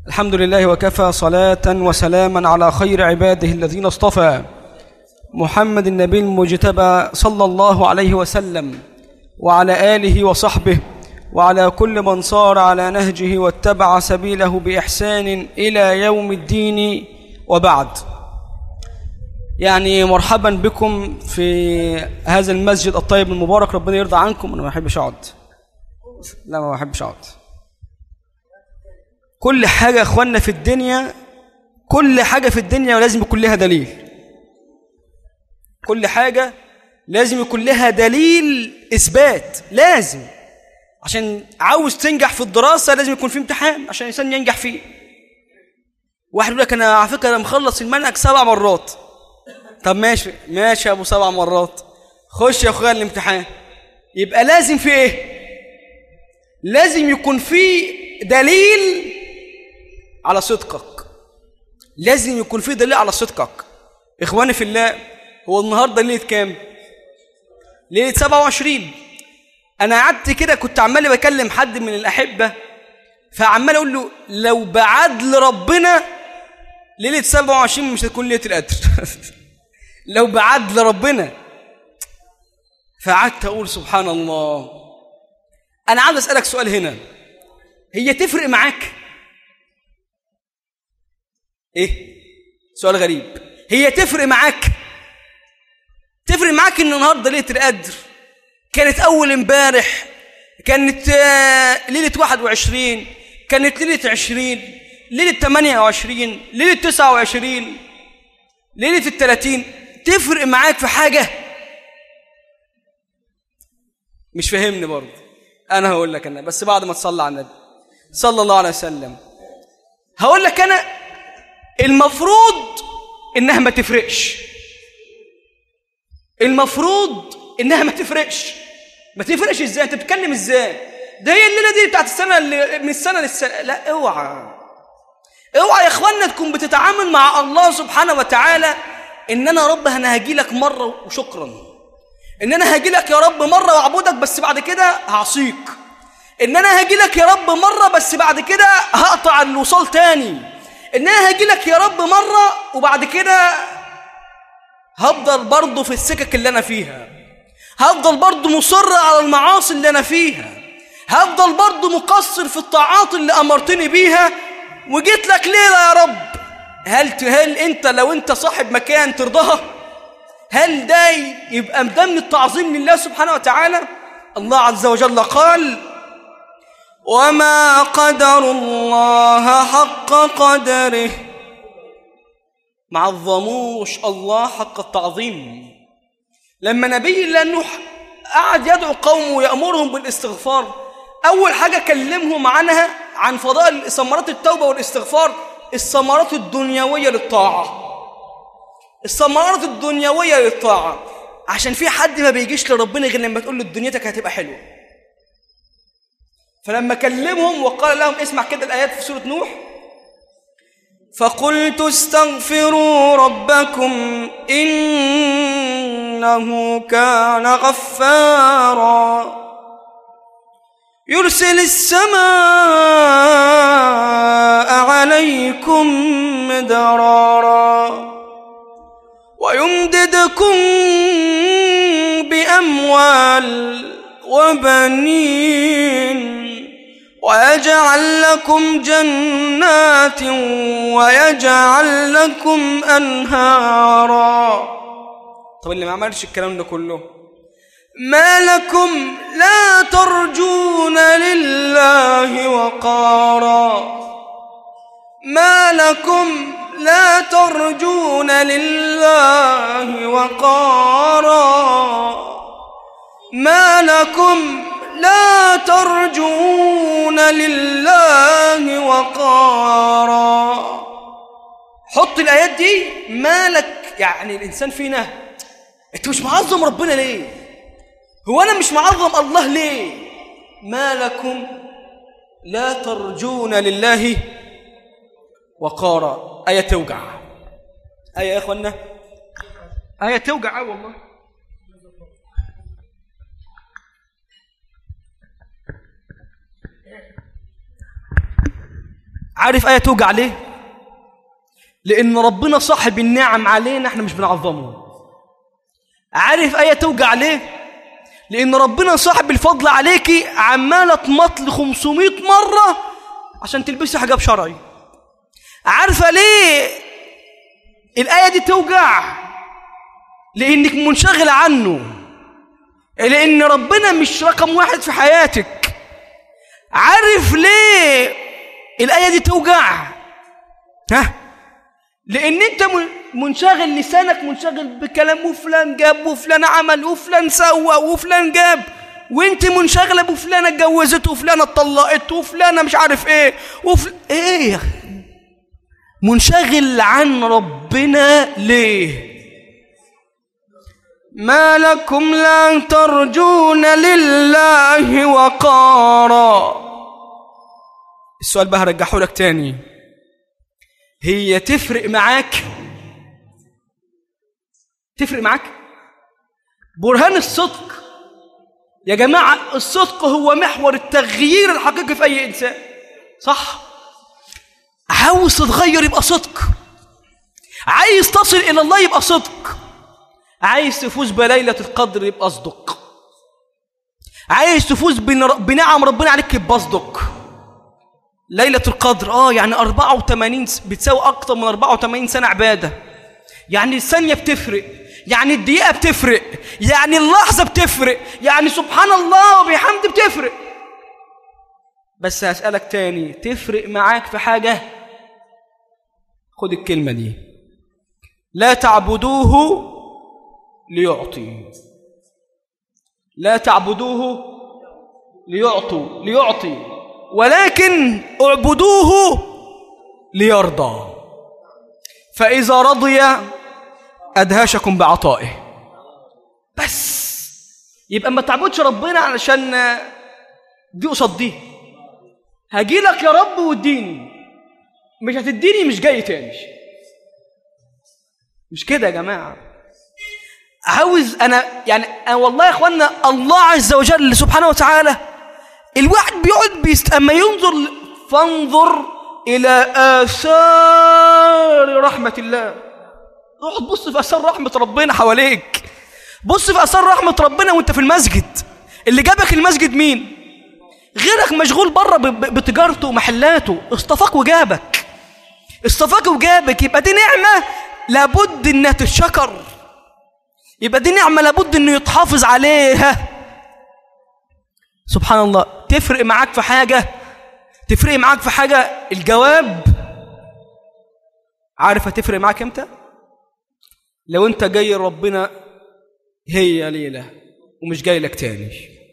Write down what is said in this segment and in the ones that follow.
الحمد لله وكفى صلاة وسلاما على خير عباده الذين اصطفى محمد النبي المجتبى صلى الله عليه وسلم وعلى آله وصحبه وعلى كل من صار على نهجه واتبع سبيله بإحسان إلى يوم الدين وبعد يعني مرحبا بكم في هذا المسجد الطيب المبارك ربنا يرضى عنكم أنا ما بحبش أقعد لا ما بحبش أقعد كل حاجة يا اخوانا في الدنيا كل حاجة في الدنيا لازم يكون لها دليل كل حاجة لازم يكون لها دليل إثبات لازم عشان عاوز تنجح في الدراسة لازم يكون في امتحان عشان الإنسان ينجح فيه واحد يقول لك أنا على فكرة أنا مخلص المنهج سبع مرات طب ماشي ماشي يا أبو سبع مرات خش يا أخويا الامتحان يبقى لازم في إيه؟ لازم يكون في دليل على صدقك لازم يكون في دليل على صدقك اخواني في الله هو النهارده ليله كام ليله 27 انا قعدت كده كنت عمال بكلم حد من الاحبه فعمال اقول له لو بعدل ربنا ليله 27 مش هتكون ليله القدر لو بعدل ربنا فقعدت اقول سبحان الله انا عاوز اسالك سؤال هنا هي تفرق معاك ايه سؤال غريب هي تفرق معاك تفرق معاك ان النهارده ليله القدر كانت اول امبارح كانت آه، ليله 21 كانت ليله 20 ليله 28 ليله 29 ليله ال 30 تفرق معاك في حاجه مش فاهمني برضه انا هقول لك انا بس بعد ما تصلي على النبي صلى الله عليه وسلم هقول لك انا المفروض انها ما تفرقش المفروض انها ما تفرقش ما تفرقش ازاي انت بتتكلم ازاي ده هي الليله دي بتاعت السنه اللي من السنه للسنه لا اوعى اوعى يا اخوانا تكون بتتعامل مع الله سبحانه وتعالى ان انا يا رب انا هاجي لك مره وشكرا ان انا هاجي لك يا رب مره واعبدك بس بعد كده هعصيك ان انا هاجي لك يا رب مره بس بعد كده هقطع الوصال تاني ان انا هاجي لك يا رب مره وبعد كده هفضل برضه في السكك اللي انا فيها هفضل برضه مصر على المعاصي اللي انا فيها هفضل برضه مقصر في الطاعات اللي امرتني بيها وجيت لك ليله يا رب هل هل انت لو انت صاحب مكان ترضاها هل ده يبقى ده من التعظيم لله سبحانه وتعالى الله عز وجل قال وما قدر الله حق قدره ما عظموش الله حق التعظيم لما نبي الله نوح قعد يدعو قومه ويأمرهم بالاستغفار أول حاجة كلمهم عنها عن فضائل ثمرات التوبة والاستغفار الثمرات الدنيوية للطاعة الثمرات الدنيوية للطاعة عشان في حد ما بيجيش لربنا غير لما تقول له دنيتك هتبقى حلوة فلما كلمهم وقال لهم اسمع كده الآيات في سورة نوح فقلت استغفروا ربكم إنه كان غفارا يرسل السماء عليكم مدرارا ويمددكم بأموال وبنين ويجعل لكم جنات ويجعل لكم أنهارا طب اللي ما عملش الكلام ده كله ما لكم لا ترجون لله وقارا ما لكم لا ترجون لله وقارا ما لكم لا ترجون لله وقارا حط الايات دي مالك يعني الانسان فينا انت مش معظم ربنا ليه هو انا مش معظم الله ليه ما لكم لا ترجون لله وقارا ايه توجع ايه يا اخوانا ايه توجع أوي والله عارف آية توجع ليه؟ لأن ربنا صاحب النعم علينا احنا مش بنعظمه عارف آية توجع ليه؟ لأن ربنا صاحب الفضل عليكي عمالة تمطل 500 مرة عشان تلبسي حجاب شرعي عارفة ليه الآية دي توجع لأنك منشغلة عنه لأن ربنا مش رقم واحد في حياتك عارف ليه الآية دي توجع ها لأن أنت منشغل لسانك منشغل بكلام وفلان جاب وفلان عمل وفلان سوى وفلان جاب وانت منشغله بفلانه اتجوزت وفلانه اتطلقت وفلانه مش عارف ايه وفل... ايه منشغل عن ربنا ليه ما لكم لا ترجون لله وقارا السؤال بقى هرجحه لك تاني هي تفرق معاك تفرق معاك برهان الصدق يا جماعة الصدق هو محور التغيير الحقيقي في أي إنسان صح عاوز تتغير يبقى صدق عايز تصل إلى الله يبقى صدق عايز تفوز بليلة القدر يبقى اصدق عايز تفوز بنعم ربنا عليك يبقى اصدق ليلة القدر اه يعني 84 بتساوي أكتر من 84 سنة عبادة يعني الثانية بتفرق يعني الدقيقة بتفرق يعني اللحظة بتفرق يعني سبحان الله وبحمد بتفرق بس هسألك تاني تفرق معاك في حاجة خد الكلمة دي لا تعبدوه ليعطي لا تعبدوه ليعطوا ليعطي ولكن اعبدوه ليرضى فإذا رضي أدهشكم بعطائه بس يبقى ما تعبدش ربنا علشان دي قصاد دي هجي لك يا رب واديني مش هتديني مش جاي تاني مش كده يا جماعه عاوز انا يعني أنا والله يا اخوانا الله عز وجل سبحانه وتعالى الواحد بيقعد بيست اما ينظر فانظر الى اثار رحمه الله روح تبص في اثار رحمه ربنا حواليك بص في اثار رحمه ربنا وانت في المسجد اللي جابك المسجد مين غيرك مشغول بره بتجارته ومحلاته اصطفاك وجابك اصطفاك وجابك يبقى دي نعمه لابد انها تتشكر يبقى دي نعمة لابد انه يتحافظ عليها سبحان الله تفرق معاك في حاجة تفرق معاك في حاجة الجواب عارف هتفرق معاك امتى لو انت جاي ربنا هي ليلة ومش جاي لك تاني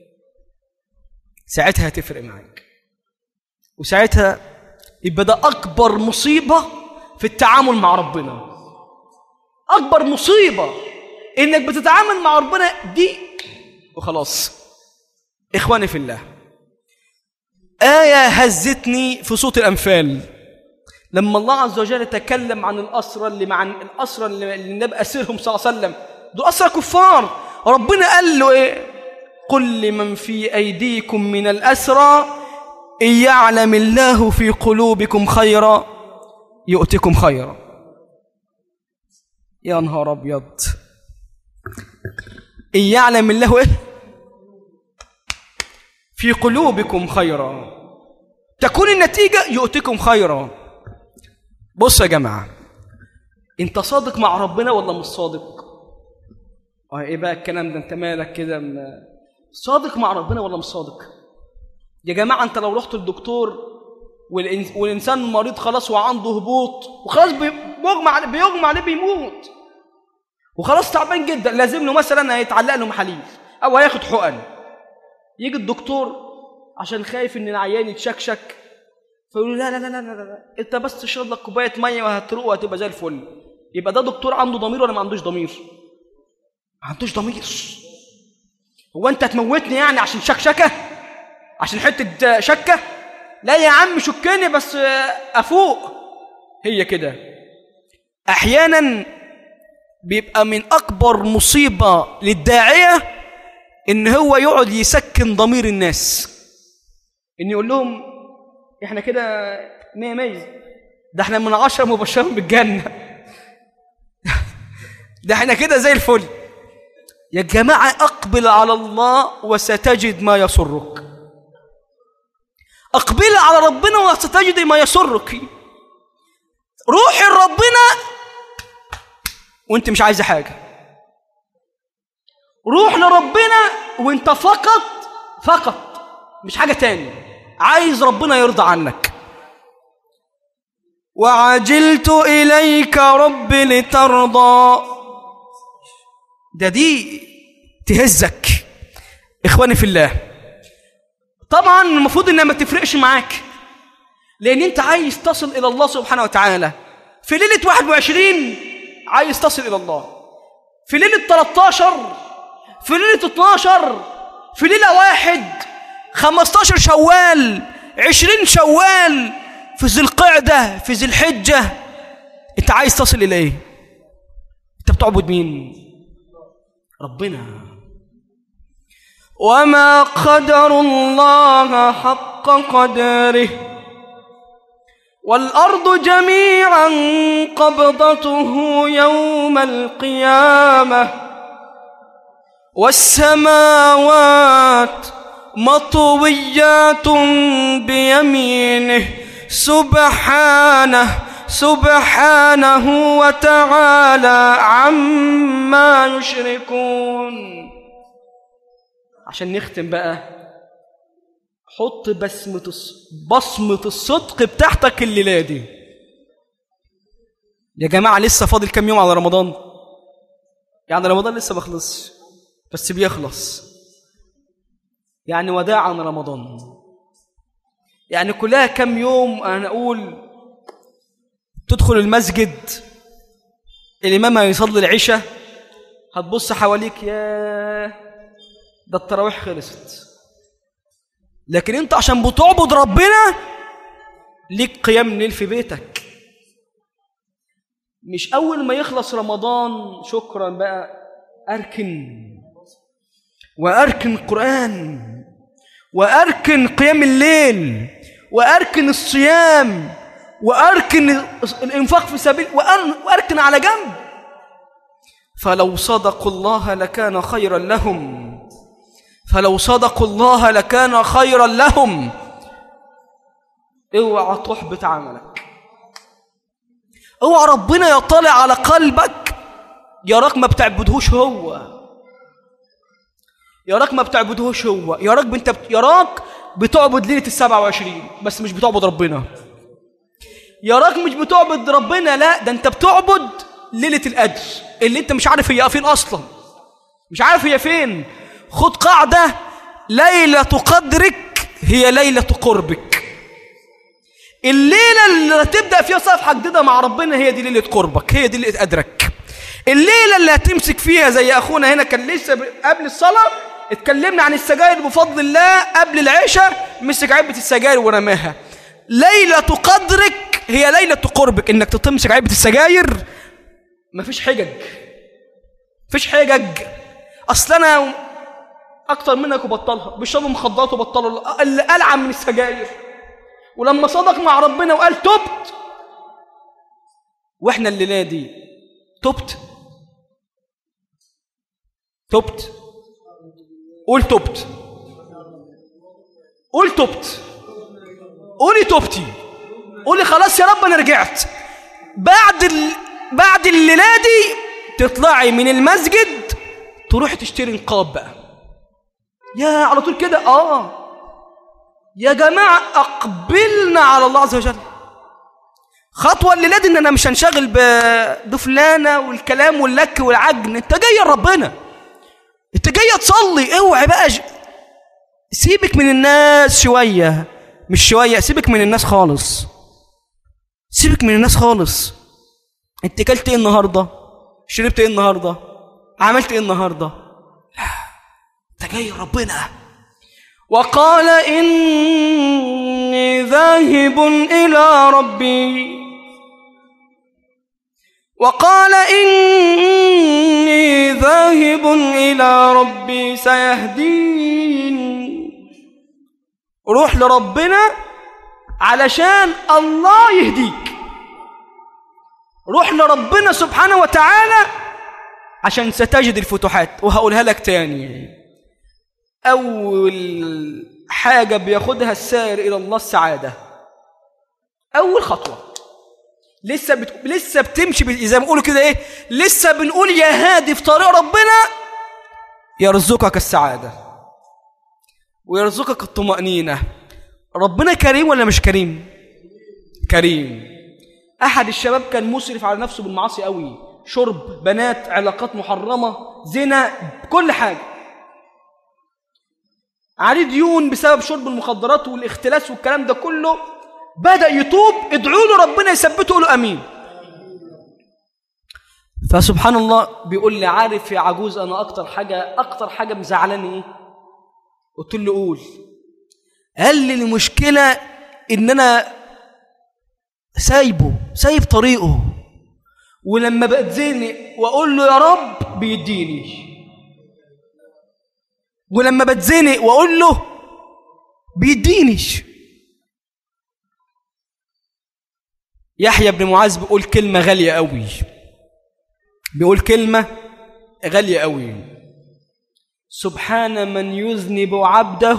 ساعتها هتفرق معاك وساعتها يبقى ده أكبر مصيبة في التعامل مع ربنا أكبر مصيبة انك بتتعامل مع ربنا دي وخلاص اخواني في الله آية هزتني في صوت الأنفال لما الله عز وجل تكلم عن الأسرى اللي مع الأسرى اللي النبي أسرهم صلى الله عليه وسلم دول أسرى كفار ربنا قال له إيه قل لمن في أيديكم من الأسرى إن يعلم الله في قلوبكم خيرا يؤتكم خيرا يا نهار أبيض إن يعلم الله إيه؟ في قلوبكم خيرا تكون النتيجة يؤتكم خيرا بص يا جماعة انت صادق مع ربنا ولا مش صادق اه ايه بقى الكلام ده انت مالك كده صادق مع ربنا ولا مش صادق يا جماعة انت لو رحت للدكتور والإنسان مريض خلاص وعنده هبوط وخلاص بيغمى عليه بيغمى عليه بيموت وخلاص تعبان جدا لازم له مثلا هيتعلق له محاليل او هياخد حقن يجي الدكتور عشان خايف ان العيان يتشكشك فيقول لا لا لا لا لا, لا. انت بس تشرب لك كوبايه ميه وهتروق وهتبقى زي الفل يبقى ده دكتور عنده ضمير ولا ما عندوش ضمير ما عندوش ضمير هو انت هتموتني يعني عشان شكشكه عشان حته شكه لا يا عم شكني بس افوق هي كده احيانا بيبقى من أكبر مصيبة للداعية إن هو يقعد يسكن ضمير الناس إن يقول لهم إحنا كده مية مية ده احنا من عشرة مبشرين بالجنة ده احنا كده زي الفل يا جماعة أقبل على الله وستجد ما يسرك أقبل على ربنا وستجد ما يسرك روحي لربنا وانت مش عايزة حاجة روح لربنا وانت فقط فقط مش حاجة تاني عايز ربنا يرضى عنك وعجلت إليك رب لترضى ده دي تهزك إخواني في الله طبعا المفروض إنها ما تفرقش معاك لأن أنت عايز تصل إلى الله سبحانه وتعالى في ليلة 21 عايز تصل إلى الله في ليلة 13 في ليلة 12 في ليلة واحد 15 شوال 20 شوال في ذي القعدة في ذي الحجة أنت عايز تصل إلى إيه؟ أنت بتعبد مين؟ ربنا وما قدر الله حق قدره والأرض جميعا قبضته يوم القيامة والسماوات مطويات بيمينه سبحانه سبحانه وتعالى عما يشركون عشان نختم بقى حط بسمة بصمة الصدق بتاعتك الليلة دي يا جماعة لسه فاضل كام يوم على رمضان يعني رمضان لسه ما خلصش بس بيخلص يعني وداعا رمضان يعني كلها كم يوم أنا أقول تدخل المسجد الإمام هيصلي العشاء هتبص حواليك يا ده التراويح خلصت لكن انت عشان بتعبد ربنا ليك قيام ليل في بيتك مش أول ما يخلص رمضان شكرا بقى أركن وأركن القرآن وأركن قيام الليل وأركن الصيام وأركن الإنفاق في سبيل وأركن على جنب فلو صدقوا الله لكان خيرا لهم فلو صدقوا الله لكان خيرا لهم اوعى تحبط عملك اوعى ربنا يطلع على قلبك يراك ما بتعبدهوش هو يراك ما بتعبدهوش هو يراك انت يراك بتعبد ليله السبعة وعشرين بس مش بتعبد ربنا يراك مش بتعبد ربنا لا ده انت بتعبد ليله القدر اللي انت مش عارف هي فين اصلا مش عارف هي فين خد قاعده ليله قدرك هي ليله قربك الليله اللي هتبدا فيها صفحه جديده مع ربنا هي دي ليله قربك هي دي ليله قدرك الليله اللي هتمسك فيها زي اخونا هنا كان لسه قبل الصلاه اتكلمنا عن السجاير بفضل الله قبل العشاء مسك علبه السجاير ورماها ليله قدرك هي ليله قربك انك تمسك علبه السجاير مفيش حجج مفيش حجج اصل انا اكتر منك وبطلها بيشربوا مخدرات وبطلوا اللي العن من السجاير ولما صدق مع ربنا وقال تبت واحنا الليله دي تبت تبت قول تبت قول تبت قولي تبتي قولي خلاص يا رب انا رجعت بعد ال... بعد الليله دي تطلعي من المسجد تروحي تشتري نقاب بقى يا على طول كده اه يا جماعه اقبلنا على الله عز وجل خطوه الليله دي ان انا مش هنشغل بفلانه والكلام واللك والعجن انت جاي ربنا انت جاي تصلي اوعي بقى ج... سيبك من الناس شويه مش شويه سيبك من الناس خالص سيبك من الناس خالص انت كلت ايه النهارده شربت ايه النهارده عملت ايه النهارده لا انت جاي ربنا وقال اني ذاهب الى ربي وقال إني ذاهب إلى ربي سيهدين روح لربنا علشان الله يهديك روح لربنا سبحانه وتعالى عشان ستجد الفتوحات وهقولها لك تاني أول حاجة بياخدها السائر إلى الله السعادة أول خطوة لسه بت... لسه بتمشي ب... زي ما بيقولوا كده إيه لسه بنقول يا هادي في طريق ربنا يرزقك السعادة ويرزقك الطمأنينة ربنا كريم ولا مش كريم كريم أحد الشباب كان مسرف على نفسه بالمعاصي قوي شرب بنات علاقات محرمة زنا كل حاجة عليه ديون بسبب شرب المخدرات والاختلاس والكلام ده كله بدأ يتوب ادعوا له ربنا يثبته له أمين فسبحان الله بيقول لي عارف يا عجوز أنا أكتر حاجة أكتر حاجة مزعلاني إيه قلت له قول قال لي المشكلة إن أنا سايبه سايب طريقه ولما بأذني وأقول له يا رب بيديني ولما بتزنق وأقول له بيديني يحيى بن معاذ بيقول كلمة غالية قوي بيقول كلمة غالية قوي سبحان من يذنب عبده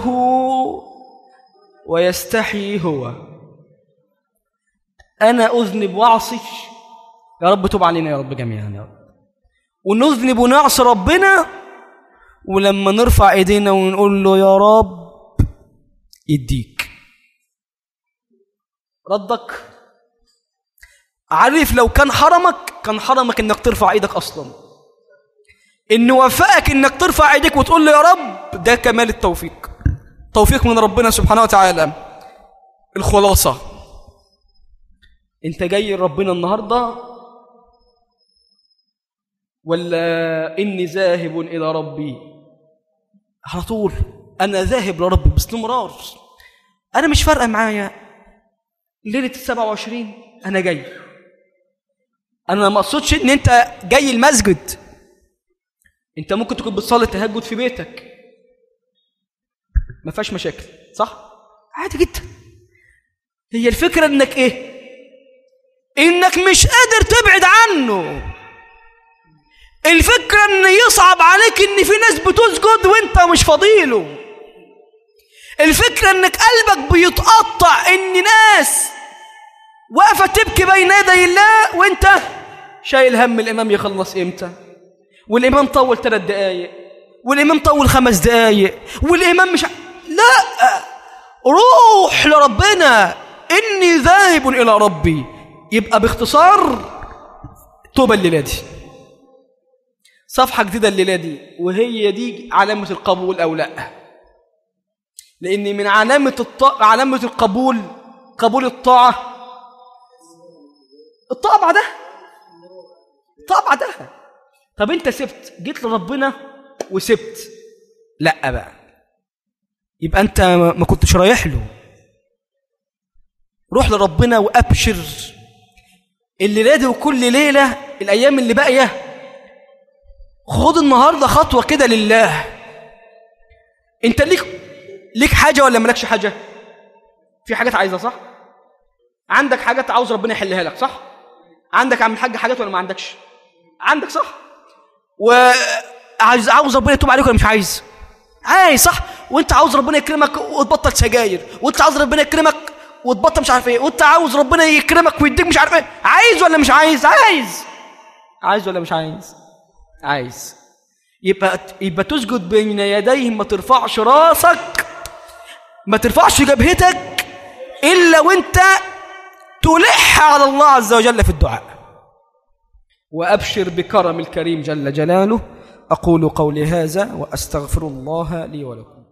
ويستحيي هو أنا أذنب وأعصي يا رب تب علينا يا رب جميعا يا رب ونذنب ونعصي ربنا ولما نرفع ايدينا ونقول له يا رب يديك ردك عارف لو كان حرمك كان حرمك انك ترفع ايدك اصلا ان وفقك انك ترفع ايديك وتقول له يا رب ده كمال التوفيق توفيق من ربنا سبحانه وتعالى الخلاصه انت جاي لربنا النهارده ولا اني ذاهب الى ربي على طول انا ذاهب لربي باستمرار انا مش فارقه معايا ليله السبعة وعشرين انا جاي انا ما اقصدش ان انت جاي المسجد انت ممكن تكون بتصلي التهجد في بيتك ما فيهاش مشاكل صح عادي جدا هي الفكره انك ايه انك مش قادر تبعد عنه الفكره ان يصعب عليك ان في ناس بتسجد وانت مش فضيله الفكره انك قلبك بيتقطع ان ناس واقفه تبكي بين يدي الله وانت شايل هم الامام يخلص امتى والامام طول ثلاث دقايق والامام طول خمس دقايق والامام مش ع... لا روح لربنا اني ذاهب الى ربي يبقى باختصار توبه الليله دي صفحه جديده الليله دي وهي دي علامه القبول او لا لان من علامه الط... علامه القبول قبول الطاعه الطاعه بعدها الطاعه بعدها طب انت سبت جيت لربنا وسبت لا بقى يبقى انت ما كنتش رايح له روح لربنا وابشر الليله دي وكل ليله الايام اللي باقيه خد النهارده خطوه كده لله انت ليك ليك حاجه ولا مالكش حاجه في حاجات عايزها صح عندك حاجات عاوز ربنا يحلها لك صح عندك عم الحاج حاجات ولا ما عندكش عندك صح وعاوز عاوز ربنا يتوب عليك ولا مش عايز عايز صح وانت عاوز ربنا يكرمك وتبطل سجاير وانت عاوز ربنا يكرمك وتبطل مش عارف ايه وانت عاوز ربنا يكرمك ويديك مش عارف ايه عايز ولا مش عايز عايز عايز ولا مش عايز عايز يبقى يبقى تسجد بين يديه ما ترفعش راسك ما ترفعش جبهتك الا وانت تلح على الله عز وجل في الدعاء وابشر بكرم الكريم جل جلاله اقول قولي هذا واستغفر الله لي ولكم